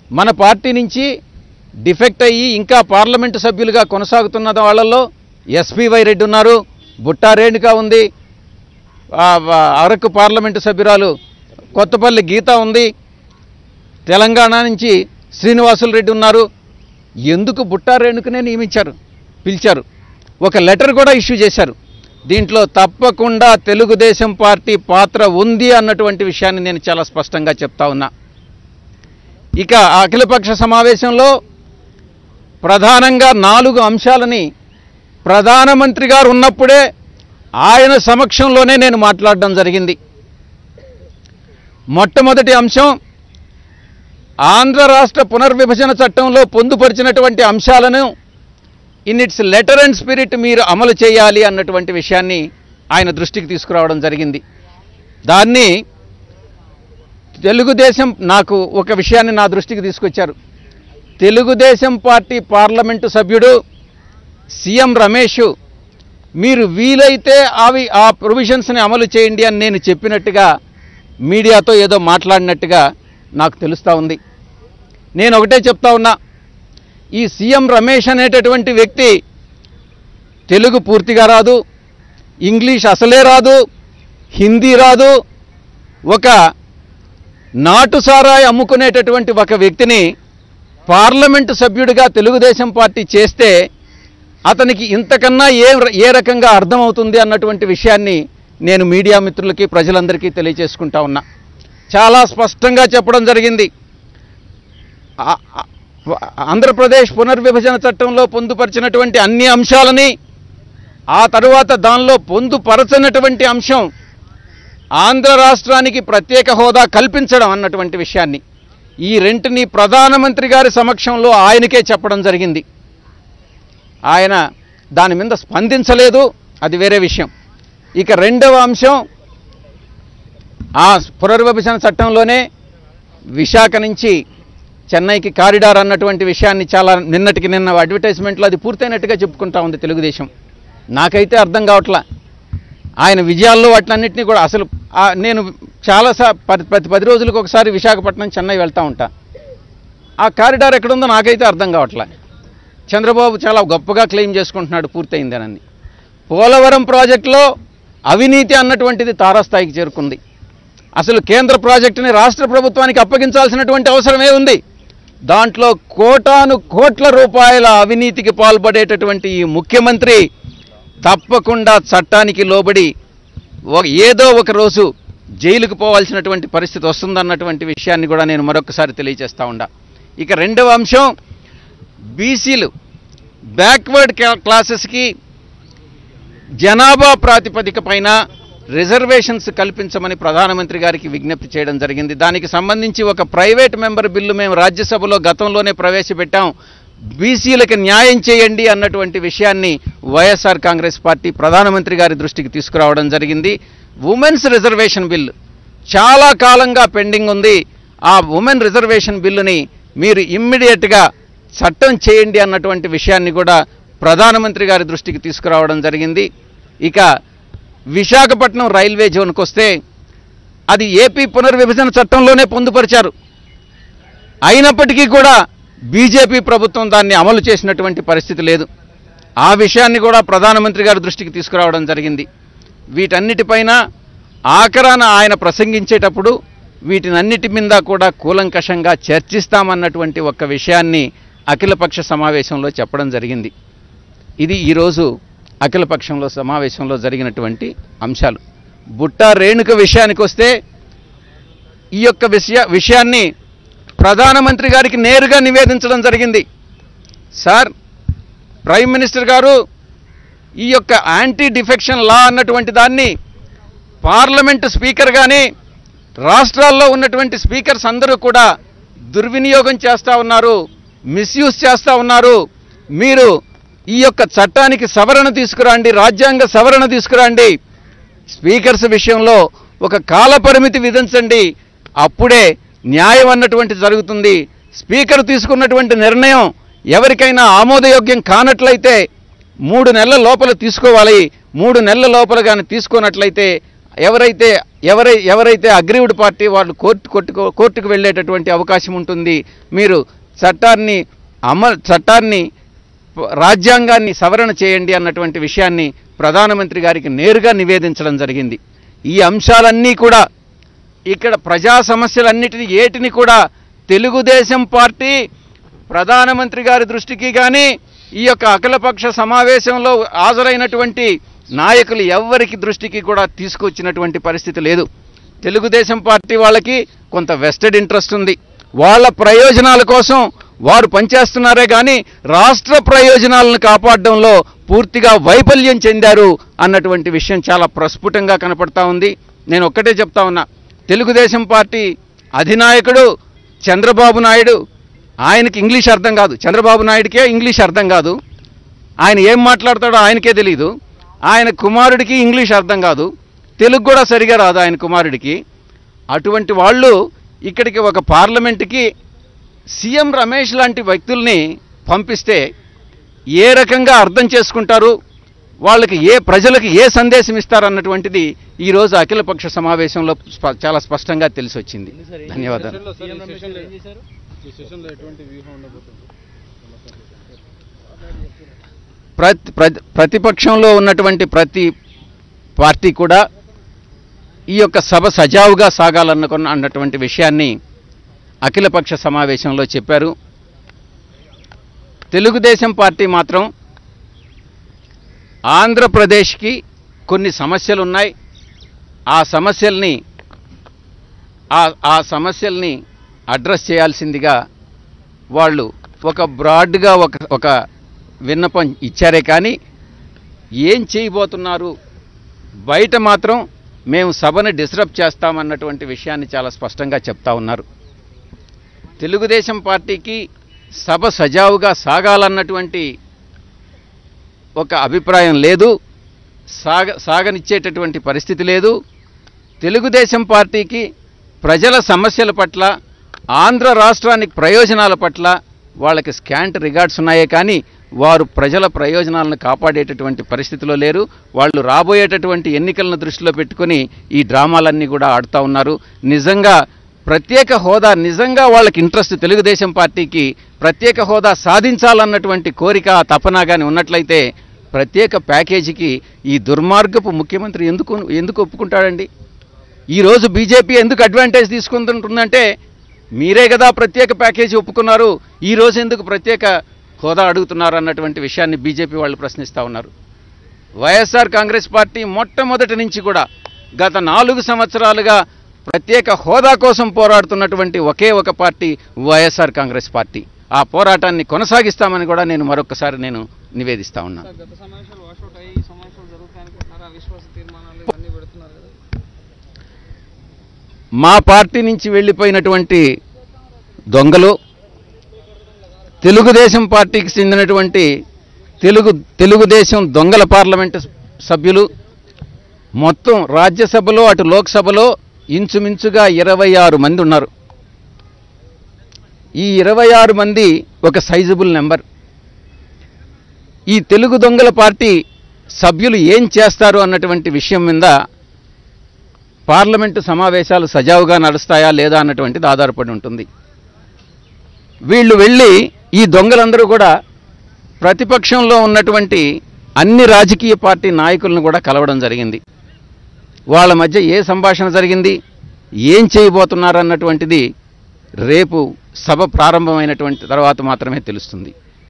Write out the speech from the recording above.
మన పార్టీ నుంచి డిఫెక్ట్ అయ్యి ఇంకా పార్లమెంటు సభ్యులుగా కొనసాగుతున్న వాళ్ళల్లో ఎస్పీవై రెడ్డి ఉన్నారు బుట్టా రేణుక ఉంది ఆ, ఆ, అరకు పార్లమెంటు సభ్యురాలు కొత్తపల్లి గీత ఉంది తెలంగాణ నుంచి శ్రీనివాసులు రెడ్డి ఉన్నారు ఎందుకు బుట్టా రేణుకనే నియమించారు పిలిచారు ఒక లెటర్ కూడా ఇష్యూ చేశారు దీంట్లో తప్పకుండా తెలుగుదేశం పార్టీ పాత్ర ఉంది అన్నటువంటి విషయాన్ని నేను చాలా స్పష్టంగా చెప్తా ఉన్నా ఇక ఆ అఖిలపక్ష సమావేశంలో ప్రధానంగా నాలుగు అంశాలని ప్రధానమంత్రి గారు ఉన్నప్పుడే ఆయన సమక్షంలోనే నేను మాట్లాడడం జరిగింది మొట్టమొదటి అంశం ఆంధ్ర రాష్ట్ర పునర్విభజన చట్టంలో పొందుపరిచినటువంటి అంశాలను in its letter and spirit మీరు అమలు చేయాలి అన్నటువంటి విషయాన్ని ఆయన దృష్టికి తీసుకురావడం జరిగింది దాన్ని తెలుగుదేశం నాకు ఒక విషయాన్ని నా దృష్టికి తీసుకొచ్చారు తెలుగుదేశం పార్టీ పార్లమెంటు సభ్యుడు సీఎం రమేష్ మీరు వీలైతే అవి ఆ ప్రొవిజన్స్ని అమలు చేయండి అని నేను చెప్పినట్టుగా మీడియాతో ఏదో మాట్లాడినట్టుగా నాకు తెలుస్తూ ఉంది నేను ఒకటే చెప్తా ఉన్నా ఈ సీఎం రమేష్ అనేటటువంటి వ్యక్తి తెలుగు పూర్తిగా రాదు ఇంగ్లీష్ అసలే రాదు హిందీ రాదు ఒక నాటు సారాయి అమ్ముకునేటటువంటి ఒక వ్యక్తిని పార్లమెంటు సభ్యుడిగా తెలుగుదేశం పార్టీ చేస్తే అతనికి ఇంతకన్నా ఏ ఏ రకంగా అర్థమవుతుంది అన్నటువంటి విషయాన్ని నేను మీడియా మిత్రులకి ప్రజలందరికీ తెలియజేసుకుంటా ఉన్నా చాలా స్పష్టంగా చెప్పడం జరిగింది ఆ- ఆ- ఆంధ్రప్రదేశ్ పునర్విభజన చట్టంలో పొందుపరిచినటువంటి అన్ని అంశాలని ఆ తరువాత దానిలో పొందుపరచనటువంటి అంశం ఆంధ్ర రాష్ట్రానికి ప్రత్యేక హోదా కల్పించడం అన్నటువంటి విషయాన్ని ఈ రెంటిని ప్రధానమంత్రి గారి సమక్షంలో ఆయనకే చెప్పడం జరిగింది ఆయన దాని మీద స్పందించలేదు అది వేరే విషయం ఇక రెండవ అంశం ఆ పునర్విభజన చట్టంలోనే విశాఖ నుంచి చెన్నైకి కారిడార్ అన్నటువంటి విషయాన్ని చాలా నిన్నటికి నిన్న అడ్వర్టైజ్మెంట్లో అది పూర్తయినట్టుగా చెప్పుకుంటా ఉంది తెలుగుదేశం నాకైతే అర్థం కావట్లా ఆయన విజయాల్లో వాటిలన్నింటినీ కూడా అసలు ఆ నేను చాలా సా పది ప్రతి పది రోజులకు ఒకసారి విశాఖపట్నం చెన్నై వెళ్తూ ఉంటా ఆ కారిడార్ ఎక్కడుందో నాకైతే అర్థం కావట్లే చంద్రబాబు చాలా గొప్పగా క్లెయిమ్ చేసుకుంటున్నాడు పూర్తయిందనని పోలవరం ప్రాజెక్టులో అవినీతి అన్నటువంటిది తారాస్థాయికి చేరుకుంది అసలు కేంద్ర ప్రాజెక్టుని రాష్ట్ర ప్రభుత్వానికి అప్పగించాల్సినటువంటి అవసరమే ఉంది దాంట్లో కోటాను కోట్ల రూపాయల అవినీతికి పాల్పడేటటువంటి ఈ ముఖ్యమంత్రి తప్పకుండా చట్టానికి లోబడి ఒక ఏదో ఒక రోజు జైలుకు పోవాల్సినటువంటి పరిస్థితి వస్తుందన్నటువంటి విషయాన్ని కూడా నేను మరొకసారి తెలియజేస్తా ఉండా ఇక రెండవ అంశం బీసీలు బ్యాక్వర్డ్ క్లాసెస్కి జనాభా ప్రాతిపదిక పైన రిజర్వేషన్స్ కల్పించమని ప్రధానమంత్రి గారికి విజ్ఞప్తి చేయడం జరిగింది దానికి సంబంధించి ఒక ప్రైవేట్ మెంబర్ బిల్లు మేము రాజ్యసభలో గతంలోనే ప్రవేశపెట్టాం బీసీలకు న్యాయం చేయండి అన్నటువంటి విషయాన్ని వైఎస్ఆర్ కాంగ్రెస్ పార్టీ ప్రధానమంత్రి గారి దృష్టికి తీసుకురావడం జరిగింది ఉమెన్స్ రిజర్వేషన్ బిల్లు చాలా కాలంగా పెండింగ్ ఉంది ఆ ఉమెన్ రిజర్వేషన్ బిల్లుని మీరు ఇమ్మీడియట్గా చట్టం చేయండి అన్నటువంటి విషయాన్ని కూడా ప్రధానమంత్రి గారి దృష్టికి తీసుకురావడం జరిగింది ఇక విశాఖపట్నం రైల్వే జోన్కి వస్తే అది ఏపీ పునర్విభజన చట్టంలోనే పొందుపరిచారు అయినప్పటికీ కూడా బీజేపీ ప్రభుత్వం దాన్ని అమలు చేసినటువంటి పరిస్థితి లేదు ఆ విషయాన్ని కూడా ప్రధానమంత్రి గారి దృష్టికి తీసుకురావడం జరిగింది వీటన్నిటిపైన ఆఖరాన ఆయన ప్రసంగించేటప్పుడు వీటినన్నిటి మీద కూడా కూలంకషంగా చర్చిస్తామన్నటువంటి ఒక విషయాన్ని అఖిలపక్ష సమావేశంలో చెప్పడం జరిగింది ఇది ఈరోజు అఖిలపక్షంలో సమావేశంలో జరిగినటువంటి అంశాలు బుట్టా రేణుక విషయానికి వస్తే ఈ యొక్క విషయ విషయాన్ని ప్రధానమంత్రి గారికి నేరుగా నివేదించడం జరిగింది సార్ ప్రైమ్ మినిస్టర్ గారు ఈ యొక్క యాంటీ డిఫెక్షన్ లా అన్నటువంటి దాన్ని పార్లమెంటు స్పీకర్ కానీ రాష్ట్రాల్లో ఉన్నటువంటి స్పీకర్స్ అందరూ కూడా దుర్వినియోగం చేస్తూ ఉన్నారు మిస్యూజ్ చేస్తూ ఉన్నారు మీరు ఈ యొక్క చట్టానికి సవరణ తీసుకురండి రాజ్యాంగ సవరణ తీసుకురండి స్పీకర్స్ విషయంలో ఒక కాల పరిమితి విధించండి అప్పుడే న్యాయం అన్నటువంటి జరుగుతుంది స్పీకర్ తీసుకున్నటువంటి నిర్ణయం ఎవరికైనా ఆమోదయోగ్యం కానట్లయితే మూడు నెలల లోపల తీసుకోవాలి మూడు నెలల లోపల కానీ తీసుకున్నట్లయితే ఎవరైతే ఎవరై ఎవరైతే అగ్రీవ్డ్ పార్టీ వాళ్ళు కోర్టు కొట్టుకు కోర్టుకు వెళ్ళేటటువంటి అవకాశం ఉంటుంది మీరు చట్టాన్ని అమలు చట్టాన్ని రాజ్యాంగాన్ని సవరణ చేయండి అన్నటువంటి విషయాన్ని ప్రధానమంత్రి గారికి నేరుగా నివేదించడం జరిగింది ఈ అంశాలన్నీ కూడా ఇక్కడ ప్రజా సమస్యలన్నిటిని ఏటిని కూడా తెలుగుదేశం పార్టీ ప్రధానమంత్రి గారి దృష్టికి కానీ ఈ యొక్క అఖిలపక్ష సమావేశంలో హాజరైనటువంటి నాయకులు ఎవ్వరికి దృష్టికి కూడా తీసుకొచ్చినటువంటి పరిస్థితి లేదు తెలుగుదేశం పార్టీ వాళ్ళకి కొంత వెస్టెడ్ ఇంట్రెస్ట్ ఉంది వాళ్ళ ప్రయోజనాల కోసం వారు పనిచేస్తున్నారే కానీ రాష్ట్ర ప్రయోజనాలను కాపాడడంలో పూర్తిగా వైఫల్యం చెందారు అన్నటువంటి విషయం చాలా ప్రస్ఫుటంగా కనపడతా ఉంది నేను ఒక్కటే చెప్తా ఉన్నా తెలుగుదేశం పార్టీ అధినాయకుడు చంద్రబాబు నాయుడు ఆయనకి ఇంగ్లీష్ అర్థం కాదు చంద్రబాబు నాయుడికే ఇంగ్లీష్ అర్థం కాదు ఆయన ఏం మాట్లాడతాడో ఆయనకే తెలియదు ఆయన కుమారుడికి ఇంగ్లీష్ అర్థం కాదు తెలుగు కూడా సరిగా రాదు ఆయన కుమారుడికి అటువంటి వాళ్ళు ఇక్కడికి ఒక పార్లమెంటుకి సీఎం రమేష్ లాంటి వ్యక్తుల్ని పంపిస్తే ఏ రకంగా అర్థం చేసుకుంటారు వాళ్ళకి ఏ ప్రజలకు ఏ సందేశం ఇస్తారన్నటువంటిది ఈరోజు అఖిలపక్ష సమావేశంలో స్ప- చాలా స్పష్టంగా తెలిసి వచ్చింది ధన్యవాదాలు సెషన్లో సార్, ఈ సెషన్లో ఏం చేశారు? ఈ సెషన్లో ఎటువంటి వ్యూహం ఉండబోతుంది ప్రతి ప్రతి- ప్రతిపక్షంలో ఉన్నటువంటి ప్రతి పార్టీ కూడా ఈ యొక్క సభ సజావుగా సాగాలనుకున్న అన్నటువంటి విషయాన్ని అఖిలపక్ష సమావేశంలో చెప్పారు తెలుగుదేశం పార్టీ మాత్రం ఆంధ్రప్రదేశ్కి కొన్ని సమస్యలు ఉన్నాయి ఆ సమస్యల్ని ఆ ఆ సమస్యల్ని అడ్రస్ చేయాల్సిందిగా వాళ్ళు ఒక బ్రాడ్గా ఒక ఒక విన్నపం ఇచ్చారే కానీ ఏం చేయబోతున్నారు బయట మాత్రం మేము సభను డిస్టర్బ్ చేస్తామన్నటువంటి విషయాన్ని చాలా స్పష్టంగా చెప్తా ఉన్నారు తెలుగుదేశం పార్టీకి సభ సజావుగా సాగాలన్నటువంటి ఒక అభిప్రాయం లేదు సాగ సాగనిచ్చేటటువంటి పరిస్థితి లేదు తెలుగుదేశం పార్టీకి ప్రజల సమస్యల పట్ల ఆంధ్ర రాష్ట్రానికి ప్రయోజనాల పట్ల వాళ్ళకి స్కాంట్ రిగార్డ్స్ ఉన్నాయే కానీ వారు ప్రజల ప్రయోజనాలను కాపాడేటటువంటి పరిస్థితిలో లేరు వాళ్ళు రాబోయేటటువంటి ఎన్నికలను దృష్టిలో పెట్టుకొని ఈ డ్రామాలన్నీ కూడా ఆడుతూ ఉన్నారు నిజంగా ప్రత్యేక హోదా నిజంగా వాళ్ళకి ఇంట్రెస్ట్ తెలుగుదేశం పార్టీకి ప్రత్యేక హోదా సాధించాలన్నటువంటి కోరిక తపన కానీ ఉన్నట్లయితే ప్రత్యేక ప్యాకేజీకి ఈ దుర్మార్గపు ముఖ్యమంత్రి ఎందుకు ఎందుకు ఒప్పుకుంటాడండి ఈరోజు బీజేపీ ఎందుకు అడ్వాంటేజ్ తీసుకుంటుందంటే మీరే కదా ప్రత్యేక ప్యాకేజీ ఒప్పుకున్నారు ఈ రోజు ఎందుకు ప్రత్యేక హోదా అడుగుతున్నారు అన్నటువంటి విషయాన్ని బీజేపీ వాళ్ళు ప్రశ్నిస్తూ ఉన్నారు వైఎస్ఆర్ కాంగ్రెస్ పార్టీ మొట్టమొదటి నుంచి కూడా గత నాలుగు సంవత్సరాలుగా ప్రత్యేక హోదా కోసం పోరాడుతున్నటువంటి ఒకే ఒక పార్టీ వైఎస్ఆర్ కాంగ్రెస్ పార్టీ ఆ పోరాటాన్ని కొనసాగిస్తామని కూడా నేను మరొకసారి నేను నివేదిస్తా ఉన్నాను సార్, గత సమావేశాలు వాషౌట్ అయ్యి ఈ సమావేశాలు జరుగుతాయి అనుకుంటున్నారా అవిశ్వాస తీర్మానాలు ఇవన్నీ పెడుతున్నారు కదా మా పార్టీ నుంచి వెళ్ళిపోయినటువంటి దొంగలు తెలుగుదేశం పార్టీకి చెందినటువంటి తెలుగు తెలుగుదేశం దొంగల పార్లమెంటు సభ్యులు మొత్తం రాజ్యసభలో అటు లోక్సభలో ఇంచుమించుగా ఇరవై ఆరు మంది ఉన్నారు ఈ ఇరవై ఆరు మంది ఒక సైజబుల్ నెంబర్ ఈ తెలుగు దొంగల పార్టీ సభ్యులు ఏం చేస్తారు అన్నటువంటి విషయం మీద పార్లమెంటు సమావేశాలు సజావుగా నడుస్తాయా లేదా అన్నటువంటిది ఆధారపడి ఉంటుంది వీళ్ళు వెళ్ళి ఈ దొంగలందరూ కూడా ప్రతిపక్షంలో ఉన్నటువంటి అన్ని రాజకీయ పార్టీ నాయకులను కూడా కలవడం జరిగింది వాళ్ళ మధ్య ఏ సంభాషణ జరిగింది ఏం చేయబోతున్నారన్నటువంటిది రేపు సభ ప్రారంభమైనటువంటి తర్వాత మాత్రమే తెలుస్తుంది